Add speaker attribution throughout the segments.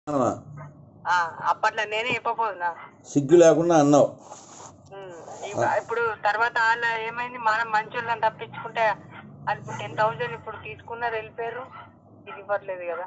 Speaker 1: అన్నమా?
Speaker 2: ఆ, అప్పట్లో నేనే చెప్పబోతున్నా
Speaker 1: సిగ్గు లేకుండా అన్నావు
Speaker 2: ఉమ్, ఇప్ప- ఇప్పుడు తర్వాత వాళ్ళ ఏమైంది మనం మంచోళ్ళని తప్పించుకుంటే అది ఇప్పుడు టెన్ థౌసండ్ ఇప్పుడు తీసుకున్నారు వెళ్ళిపోయారు ఇది ఇవ్వట్లేదు కదా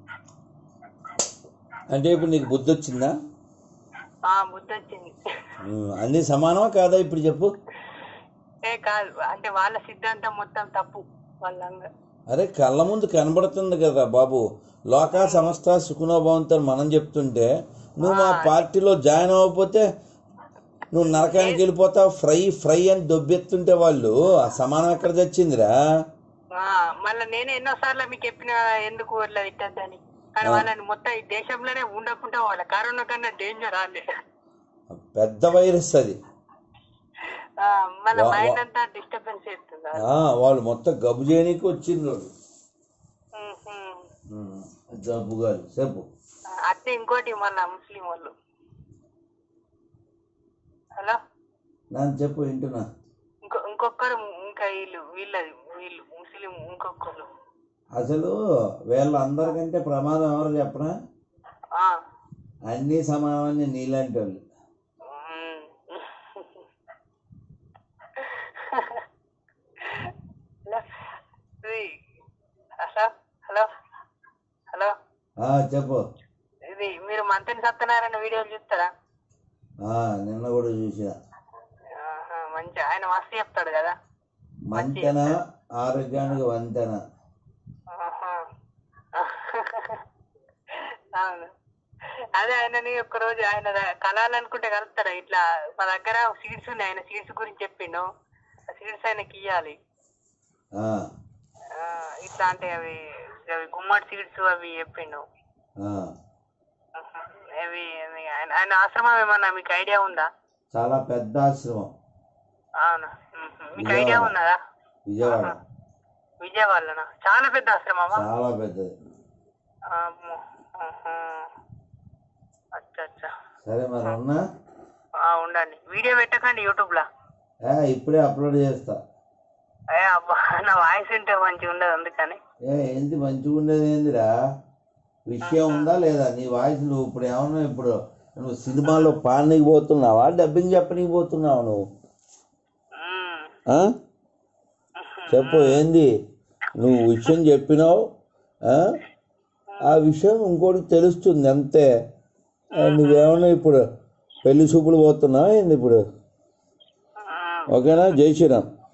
Speaker 1: అంటే ఇప్పుడు నీకు బుద్ధి వచ్చిందా
Speaker 2: ఆ బుద్ధి వచ్చింది
Speaker 1: ఉమ్, అన్నీ సమానమా కాదా ఇప్పుడు చెప్పు
Speaker 2: ఏ కాదు అంటే వాళ్ళ సిద్ధాంతం మొత్తం తప్పు వాళ్ళంగా
Speaker 1: అరే కళ్ళ ముందు కనబడుతుంది కదా బాబు లోకా సంస్థ సుఖనోభవంతో మనం చెప్తుంటే నువ్వు మా పార్టీలో జాయిన్ అవ్వకపోతే నువ్వు నరకానికి వెళ్ళిపోతావు ఫ్రై ఫ్రై అని దొబ్బెత్తుంటే వాళ్ళు ఆ సమానం ఎక్కడ తెచ్చిందిరా
Speaker 2: ఆ, మళ్ళా నేను ఎన్నో సార్లు మీకు చెప్పిన ఎందుకు ఇట్లా ఇట్టద్దని కానీ వాళ్ళని మొత్తం ఈ దేశంలోనే ఉండకుండా వాళ్ళ కరోనా కన్నా డేంజర్ వాళ్ళే
Speaker 1: పెద్ద వైరస్ అది
Speaker 2: ఆ, మన
Speaker 1: వా-
Speaker 2: మైండ్
Speaker 1: వా-
Speaker 2: అంతా డిస్టర్బెన్స్ చేస్తుంది
Speaker 1: ఆ, వాళ్ళు మొత్తం గబ్బు చేయనీకి వచ్చిండ్రు వాళ్ళు.
Speaker 2: ఉహుం.
Speaker 1: ఉమ్, జబ్బు కాదు చెప్పు
Speaker 2: అట్నే ఇంకోటి మన ముస్లిం వాళ్ళు హలో
Speaker 1: నన్ను చెప్పు వింటున్నా
Speaker 2: ఇంకో ఇంకొకరు ఇంకా వీళ్ళు వీళ్ళది వీళ్ళు ముస్లిం ఇంకొకరు
Speaker 1: అసలు వీళ్ళందరికంటే ప్రమాదం ఎవరు చెప్పనా
Speaker 2: ఆ,
Speaker 1: అన్నీ సమానమని నీలాంటి వాళ్ళు
Speaker 2: ఉమ్. హలో ఇది హలో హలో హలో
Speaker 1: ఆ, చెప్పు
Speaker 2: ఇది మీరు మంత్రి సత్యనారాయణ వీడియోలు చూస్తారా
Speaker 1: ఆ, నిన్న కూడా చూసా
Speaker 2: ఆహా, మంచి ఆయన మస్తు చెప్తాడు కదా
Speaker 1: మంతెన ఆరోగ్యానికి వంతెన
Speaker 2: ఆహా. అవును అదే ఆయనని ఒక రోజు ఆయన ద- కలాలనుకుంటే కలుస్తారా ఇట్లా మా దగ్గర సీడ్స్ ఉన్నాయి ఆయన సీడ్స్ గురించి చెప్పిండు ఆ సీడ్స్ ఆయనకి ఇయ్యాలి
Speaker 1: ఆ,
Speaker 2: ఆ, ఇట్లా అంటే అవి అవి గుమ్మడి సీడ్స్ అవి చెప్పిండు
Speaker 1: ఆ.
Speaker 2: ఆహా. అవి అవి ఆయన ఆయన ఆశ్రమం ఏమన్నా మీకు ఐడియా ఉందా
Speaker 1: చాలా పెద్ద ఆశ్రమం
Speaker 2: అవునా ఉహు. మీకు ఐడియా ఉన్నదా
Speaker 1: విజయవాడ
Speaker 2: విజయవాడలోనా చాలా పెద్ద ఆశ్రమమా
Speaker 1: చాలా పెద్దది
Speaker 2: అమ్మో. ఆహా. అచ్చా అచ్చా
Speaker 1: సరే మరి ఉన్నా
Speaker 2: ఆ, ఉండండి వీడియో పెట్టకండి యూట్యూబ్ లో
Speaker 1: ఏ, ఇప్పుడే అప్లోడ్ చేస్తా
Speaker 2: ఏ అబ్బా నా వాయిస్ ఉంటే మంచిగా ఉండదు అందుకని
Speaker 1: ఏ ఏంటి మంచిగా ఉండేది ఏందిరా విషయం ఉందా లేదా నీ వాయిస్ నువ్వు ఇప్పుడు ఏమన్నా ఇప్పుడు నువ్వు సినిమాలో పాడనీకి పోతున్నావా డబ్బింగ్ చెప్పనీకి పోతున్నావా నువ్వు
Speaker 2: ఉమ్.
Speaker 1: ఆ? చెప్పు ఏంది నువ్వు విషయం చెప్పినావు ఆ? ఆ విషయం ఇంకోటికి తెలుస్తుంది అంతే ఆ, నువ్వేమన్నా ఇప్పుడు పెళ్లి చూపులు పోతున్నావా ఏంది ఇప్పుడు
Speaker 2: ఉమ్.
Speaker 1: ఓకేనా జై శ్రీరామ్